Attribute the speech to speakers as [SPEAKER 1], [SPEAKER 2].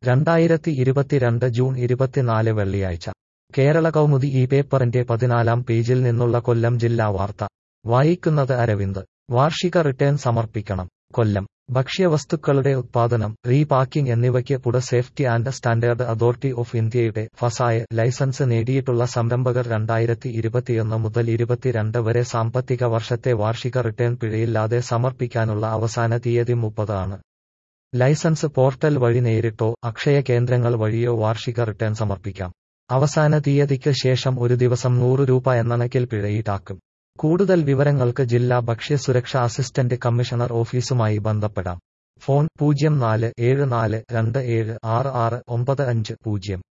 [SPEAKER 1] രണ്ടായിരത്തി ഇരുപത്തിരണ്ട് ജൂൺ ഇരുപത്തിനാല് വെള്ളിയാഴ്ച കേരള കൗമുദി ഈ പേപ്പറിന്റെ പതിനാലാം പേജിൽ നിന്നുള്ള കൊല്ലം ജില്ലാ വാർത്ത വായിക്കുന്നത് അരവിന്ദ് വാർഷിക റിട്ടേൺ സമർപ്പിക്കണം കൊല്ലം ഭക്ഷ്യവസ്തുക്കളുടെ ഉത്പാദനം റീപാക്കിംഗ് എന്നിവയ്ക്ക് food safety and standard authority of ഇന്ത്യയുടെ ഫസായ ലൈസൻസ് നേടിയിട്ടുള്ള സംരംഭകർ രണ്ടായിരത്തി ഇരുപത്തിയൊന്ന് മുതൽ ഇരുപത്തിരണ്ട് വരെ സാമ്പത്തിക വർഷത്തെ വാർഷിക റിട്ടേൺ പിഴയില്ലാതെ സമർപ്പിക്കാനുള്ള അവസാന തീയതി മുപ്പത് ആണ് ലൈസൻസ് പോർട്ടൽ വഴി നേരിട്ടോ അക്ഷയ കേന്ദ്രങ്ങൾ വഴിയോ വാർഷിക റിട്ടേൺ സമർപ്പിക്കാം അവസാന തീയതിക്ക് ശേഷം ഒരു ദിവസം നൂറ് രൂപ എന്നണക്കിൽ പിഴ ഈടാക്കും കൂടുതൽ വിവരങ്ങൾക്ക് ജില്ലാ ഭക്ഷ്യസുരക്ഷാ അസിസ്റ്റന്റ് കമ്മീഷണർ ഓഫീസുമായി ബന്ധപ്പെടാം ഫോൺ പൂജ്യം നാല് ഏഴ് നാല് രണ്ട് ഏഴ് ആറ് ആറ് ഒമ്പത് അഞ്ച് പൂജ്യം